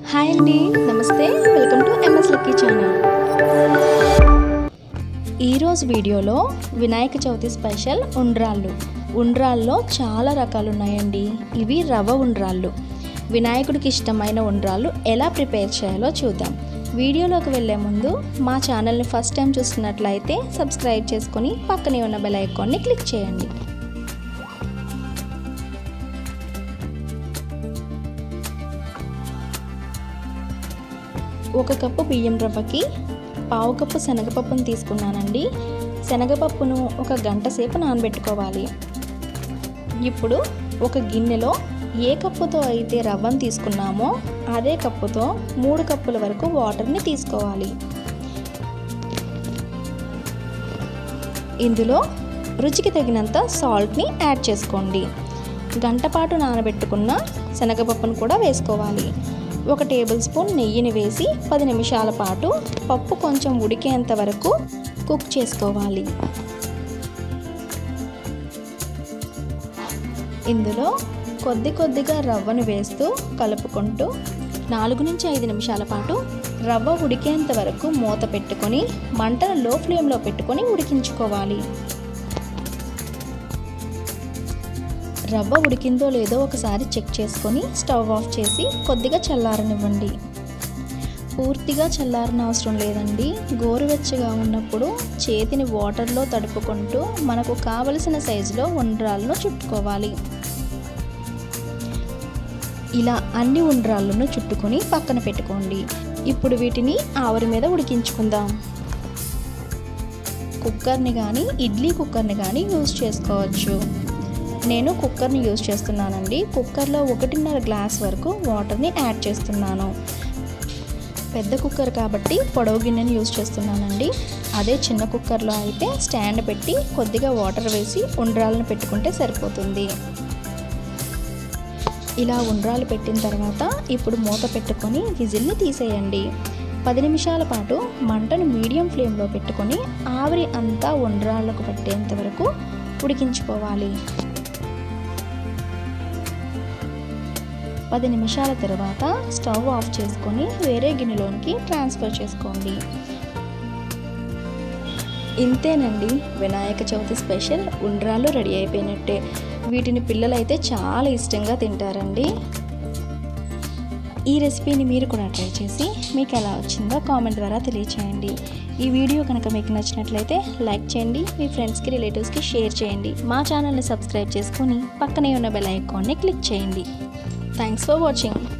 hi అండి నమస్తే welcome to MS Lucky channel ఈరోజు వీడియోలో వినాయక చవితి స్పెషల్ ఉండ్రాళ్ళు ఉండ్రాల్లో చాలా రకాలు ఉన్నాయండి ఇవి రవ్వ ఉండ్రాళ్ళు వినాయకుడికి ఇష్టమైన ఉండ్రాళ్ళు ఎలా ప్రిపేర్ చేయాలో చూద్దాం వీడియోలోకి వెళ్ళే ముందు మా ఛానల్ని ఫస్ట్ టైం చూస్తున్నట్లయితే సబ్స్క్రైబ్ చేసుకొని పక్కనే ఉన్న బెల్ ఐకాన్ని క్లిక్ చేయండి ఒక కప్పు బియ్యం రవ్వకి పావు కప్పు శనగపప్పును తీసుకున్నానండి శనగపప్పును ఒక గంట సేపు నానబెట్టుకోవాలి ఇప్పుడు ఒక గిన్నెలో ఏ కప్పుతో అయితే రవ్వను తీసుకున్నామో అదే కప్పుతో మూడు కప్పుల వరకు వాటర్ని తీసుకోవాలి ఇందులో రుచికి తగినంత సాల్ట్ని యాడ్ చేసుకోండి గంట పాటు నానబెట్టుకున్న శనగపప్పును కూడా వేసుకోవాలి ఒక టేబుల్ స్పూన్ నెయ్యిని వేసి పది నిమిషాల పాటు పప్పు కొంచెం ఉడికేంత వరకు కుక్ చేసుకోవాలి ఇందులో కొద్ది కొద్దిగా రవ్వను వేస్తూ కలుపుకుంటూ నాలుగు నుంచి ఐదు నిమిషాల పాటు రవ్వ ఉడికేంత వరకు మూత పెట్టుకొని మంటను లో ఫ్లేమ్లో పెట్టుకొని ఉడికించుకోవాలి రవ్వ ఉడికిందో లేదో ఒకసారి చెక్ చేసుకొని స్టవ్ ఆఫ్ చేసి కొద్దిగా చల్లారనివ్వండి పూర్తిగా చల్లారని అవసరం లేదండి గోరువెచ్చగా ఉన్నప్పుడు చేతిని వాటర్లో తడుపుకుంటూ మనకు కావలసిన సైజులో ఉండ్రాలను చుట్టుకోవాలి ఇలా అన్ని ఉండ్రాళ్ళను చుట్టుకొని పక్కన పెట్టుకోండి ఇప్పుడు వీటిని ఆవరి మీద ఉడికించుకుందాం కుక్కర్ని కానీ ఇడ్లీ కుక్కర్ని కానీ యూజ్ చేసుకోవచ్చు నేను కుక్కర్ని యూజ్ చేస్తున్నానండి కుక్కర్లో ఒకటిన్నర గ్లాస్ వరకు వాటర్ని యాడ్ చేస్తున్నాను పెద్ద కుక్కర్ కాబట్టి పొడవు గిన్నెని యూజ్ చేస్తున్నానండి అదే చిన్న కుక్కర్లో అయితే స్టాండ్ పెట్టి కొద్దిగా వాటర్ వేసి ఉండ్రాలను పెట్టుకుంటే సరిపోతుంది ఇలా ఉండ్రాలు పెట్టిన తర్వాత ఇప్పుడు మూత పెట్టుకొని విజిల్ని తీసేయండి పది నిమిషాల పాటు మంటను మీడియం ఫ్లేమ్లో పెట్టుకొని ఆవిరి అంతా ఉండ్రాళ్ళకు పట్టేంత వరకు ఉడికించుకోవాలి పది నిమిషాల తర్వాత స్టవ్ ఆఫ్ చేసుకొని వేరే గిన్నెలోనికి ట్రాన్స్ఫర్ చేసుకోండి ఇంతేనండి వినాయక చవితి స్పెషల్ ఉండ్రాలు రెడీ అయిపోయినట్టే వీటిని పిల్లలైతే చాలా ఇష్టంగా తింటారండి ఈ రెసిపీని మీరు కూడా ట్రై చేసి మీకు ఎలా వచ్చిందో కామెంట్ ద్వారా తెలియచేయండి ఈ వీడియో కనుక మీకు నచ్చినట్లయితే లైక్ చేయండి మీ ఫ్రెండ్స్కి రిలేటివ్స్కి షేర్ చేయండి మా ఛానల్ని సబ్స్క్రైబ్ చేసుకొని పక్కనే ఉన్న బెల్ ఐకాన్ని క్లిక్ చేయండి థ్యాంక్స్ ఫర్ వాచింగ్